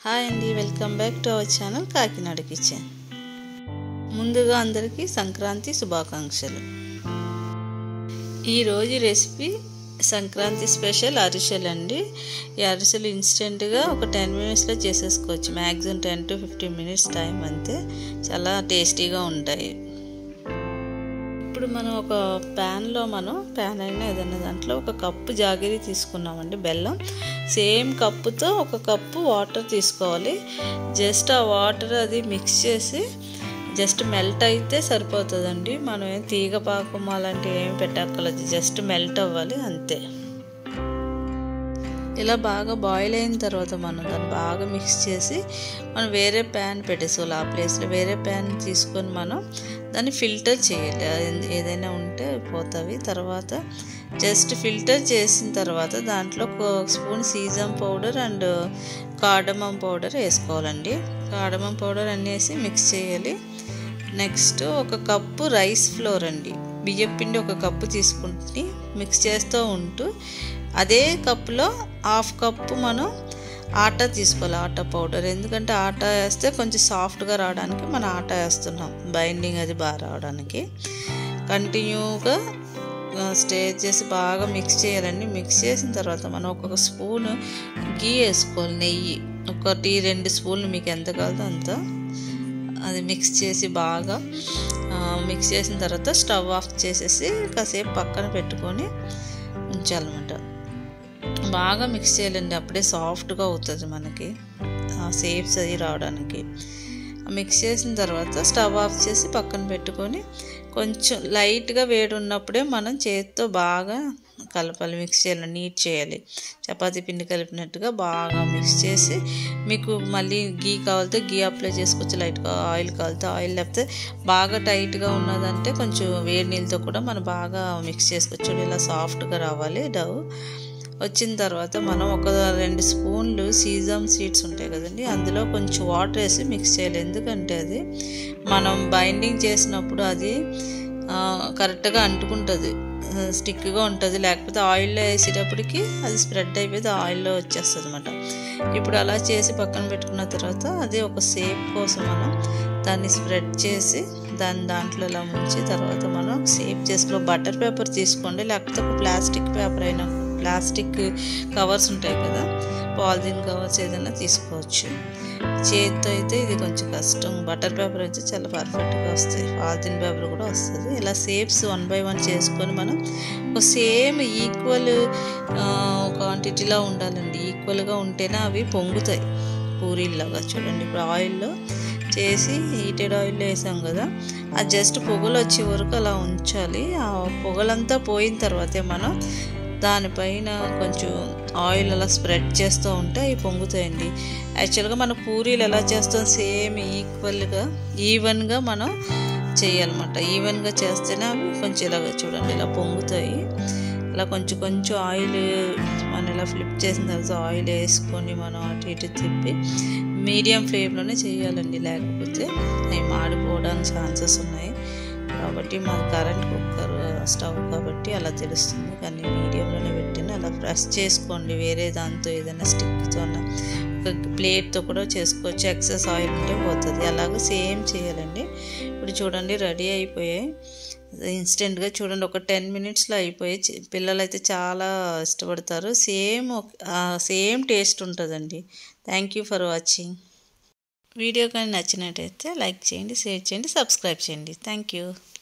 hi అండి welcome back to our channel Kakinada kitchen ముందుగా అందరికీ సంక్రాంతి శుభాకాంక్షలు ఈరోజు రెసిపీ సంక్రాంతి స్పెషల్ అరిసెలు అండి ఈ అరిసెలు ఇన్స్టెంట్గా ఒక టెన్ మినిట్స్లో చేసేసుకోవచ్చు maximum ten to fifteen minutes time అంతే చాలా టేస్టీగా ఉంటాయి ఇప్పుడు మనం ఒక ప్యాన్లో మనం ప్యాన్ అయినా ఏదైనా దాంట్లో ఒక కప్పు జాగిరి తీసుకున్నామండి బెల్లం సేమ్ కప్పుతో ఒక కప్పు వాటర్ తీసుకోవాలి జస్ట్ ఆ వాటర్ అది మిక్స్ చేసి జస్ట్ మెల్ట్ అయితే సరిపోతుందండి మనం ఏం తీగ పాకం అలాంటివి ఏమి పెట్టక్కర్లేదు జస్ట్ మెల్ట్ అవ్వాలి అంతే ఇలా బాగా బాయిల్ అయిన తర్వాత మనం దాన్ని బాగా మిక్స్ చేసి మనం వేరే ప్యాన్ పెట్టేసుకోవాలి ఆ ప్లేస్లో వేరే ప్యాన్ తీసుకొని మనం దాన్ని ఫిల్టర్ చేయాలి ఏదైనా ఉంటే పోతావి తర్వాత జస్ట్ ఫిల్టర్ చేసిన తర్వాత దాంట్లో ఒక spoon season powder and cardamom powder వేసుకోవాలండి కాడమం పౌడర్ అన్నేసి మిక్స్ చేయాలి నెక్స్ట్ ఒక కప్పు రైస్ ఫ్లోర్ అండి బియ్యం పిండి ఒక కప్పు తీసుకుంటే మిక్స్ చేస్తూ ఉంటూ అదే కప్పులో హాఫ్ కప్పు మనం ఆటా తీసుకోవాలి ఆటా పౌడర్ ఎందుకంటే ఆటా వేస్తే కొంచెం సాఫ్ట్గా రావడానికి మనం ఆటా వేస్తున్నాం బైండింగ్ అది బాగా రావడానికి కంటిన్యూగా స్టే చేసి బాగా మిక్స్ చేయాలండి మిక్స్ చేసిన తర్వాత మనం ఒక్కొక్క స్పూన్ గీ వేసుకోవాలి నెయ్యి ఒకటి రెండు స్పూన్లు మీకు ఎంత కావాలో అంత అది మిక్స్ చేసి బాగా మిక్స్ చేసిన తర్వాత స్టవ్ ఆఫ్ చేసేసి కాసేపు పక్కన పెట్టుకొని ఉంచాలన్నమాట బాగా మిక్స్ చేయాలండి అప్పుడే సాఫ్ట్గా అవుతుంది మనకి సేప్స్ అవి రావడానికి మిక్స్ చేసిన తర్వాత స్టవ్ ఆఫ్ చేసి పక్కన పెట్టుకొని కొంచెం లైట్గా వేడి ఉన్నప్పుడే మనం చేతితో బాగా కలపాలి మిక్స్ చేయాలి నీట్ చేయాలి చపాతీ పిండి కలిపినట్టుగా బాగా మిక్స్ చేసి మీకు మళ్ళీ గీ కావాలితే గీ అప్లై చేసుకోవచ్చు లైట్గా ఆయిల్ కావాలితే ఆయిల్ లేకపోతే బాగా టైట్గా ఉన్నదంటే కొంచెం వేడి నీళ్ళతో కూడా మనం బాగా మిక్స్ చేసుకోవచ్చు ఇలా సాఫ్ట్గా రావాలి డవ్ వచ్చిన తర్వాత మనం ఒక రెండు స్పూన్లు సీజమ్ సీడ్స్ ఉంటాయి కదండి అందులో కొంచెం వాటర్ వేసి మిక్స్ చేయాలి ఎందుకంటే అది మనం బైండింగ్ చేసినప్పుడు అది కరెక్ట్గా అంటుకుంటుంది స్టిక్గా ఉంటుంది లేకపోతే ఆయిల్లో వేసేటప్పటికి అది స్ప్రెడ్ అయిపోయి ఆయిల్లో వచ్చేస్తుంది అనమాట ఇప్పుడు అలా చేసి పక్కన పెట్టుకున్న తర్వాత అది ఒక సేప్ కోసం మనం దాన్ని స్ప్రెడ్ చేసి దాన్ని దాంట్లో ఇలా ముంచి తర్వాత మనం సేప్ చేసుకో బటర్ పేపర్ తీసుకోండి లేకపోతే ఒక ప్లాస్టిక్ పేపర్ అయినా ప్లాస్టిక్ కవర్స్ ఉంటాయి కదా పాలిథిన్ కవర్స్ ఏదైనా తీసుకోవచ్చు చేతితో అయితే ఇది కొంచెం కష్టం బటర్ పేపర్ అయితే చాలా పర్ఫెక్ట్గా వస్తాయి పాలిథిన్ పేపర్ కూడా వస్తుంది ఇలా సేప్స్ వన్ బై వన్ చేసుకొని మనం ఒక సేమ్ ఈక్వల్ క్వాంటిటీలో ఉండాలండి ఈక్వల్గా ఉంటేనే అవి పొంగుతాయి పూరీలాగా చూడండి ఇప్పుడు ఆయిల్లో చేసి హీటెడ్ ఆయిల్ వేసాం కదా అది జస్ట్ పొగలు వచ్చే వరకు అలా ఉంచాలి ఆ పొగలంతా పోయిన తర్వాతే మనం దానిపైన కొంచెం ఆయిల్ అలా స్ప్రెడ్ చేస్తూ ఉంటే అవి పొంగుతాయండి యాక్చువల్గా మన పూరీలు ఎలా చేస్తాం సేమ్ ఈక్వల్గా ఈవెన్గా మనం చేయాలన్నమాట ఈవెన్గా చేస్తేనే అవి కొంచెం ఇలాగ చూడండి ఇలా పొంగుతాయి ఇలా కొంచెం కొంచెం ఆయిల్ మనం ఇలా ఫ్లిప్ చేసిన తర్వాత ఆయిల్ వేసుకొని మనం అటు ఇటు తిప్పి మీడియం ఫ్లేమ్లోనే చేయాలండి లేకపోతే అవి మాడిపోవడానికి ఛాన్సెస్ ఉన్నాయి కాబట్టి మాది కరెంట్ కుక్కర్ స్టవ్ కాబట్టి అలా తెలుస్తుంది కానీ మీడియంలోనే పెట్టిన అలా ప్రెస్ చేసుకోండి వేరే దాంతో ఏదైనా స్టిక్తో ఒక ప్లేట్తో కూడా చేసుకోవచ్చు ఎక్సెస్ ఆయిల్ ఉంటే పోతుంది అలాగే సేమ్ చేయాలండి ఇప్పుడు చూడండి రెడీ అయిపోయాయి ఇన్స్టెంట్గా చూడండి ఒక టెన్ మినిట్స్లో అయిపోయి పిల్లలు అయితే చాలా ఇష్టపడతారు సేమ్ సేమ్ టేస్ట్ ఉంటుందండి thank you for watching video కానీ నచ్చినట్టయితే లైక్ చేయండి షేర్ చేయండి సబ్స్క్రైబ్ చేయండి థ్యాంక్ యూ